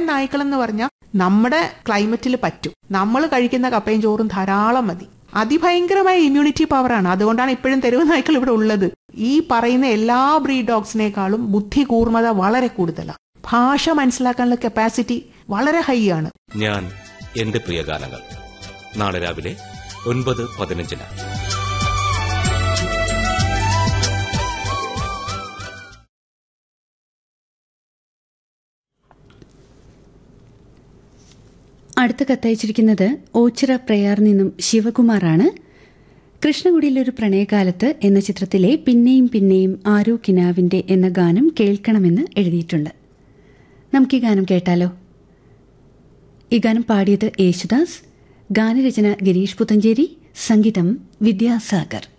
നായ്ക്കൾ എന്ന് പറഞ്ഞാൽ നമ്മുടെ ക്ലൈമറ്റിൽ പറ്റും നമ്മൾ കഴിക്കുന്ന കപ്പയും ചോറും ധാരാളം മതി അതിഭയങ്കരമായ ഇമ്മ്യൂണിറ്റി പവറാണ് അതുകൊണ്ടാണ് ഇപ്പോഴും തെരുവ് നായ്ക്കൾ ഇവിടെ ഉള്ളത് ഈ പറയുന്ന എല്ലാ ബ്രീഡ് ഡോഗ്സിനേക്കാളും ബുദ്ധി കൂർമ്മത വളരെ കൂടുതലാണ് ഭാഷ മനസ്സിലാക്കാനുള്ള കപ്പാസിറ്റി വളരെ ഹൈ ആണ് ഞാൻ എന്റെ പ്രിയ ഗാനങ്ങൾ നാളെ രാവിലെ ഒൻപത് പതിനഞ്ചിന് അടുത്ത കത്തയച്ചിരിക്കുന്നത് ഓച്ചിറ പ്രയാറിൽ നിന്നും ശിവകുമാറാണ് കൃഷ്ണകുടിയിലൊരു പ്രണയകാലത്ത് എന്ന ചിത്രത്തിലെ പിന്നെയും പിന്നെയും ആരോ കിനാവിന്റെ എന്ന ഗാനം കേൾക്കണമെന്ന് എഴുതിയിട്ടുണ്ട് നമുക്ക് ഈ ഗാനം കേട്ടാലോ ഈ ഗാനം പാടിയത് യേശുദാസ് ഗാനരചന ഗിരീഷ് പുത്തഞ്ചേരി സംഗീതം വിദ്യാസാഗർ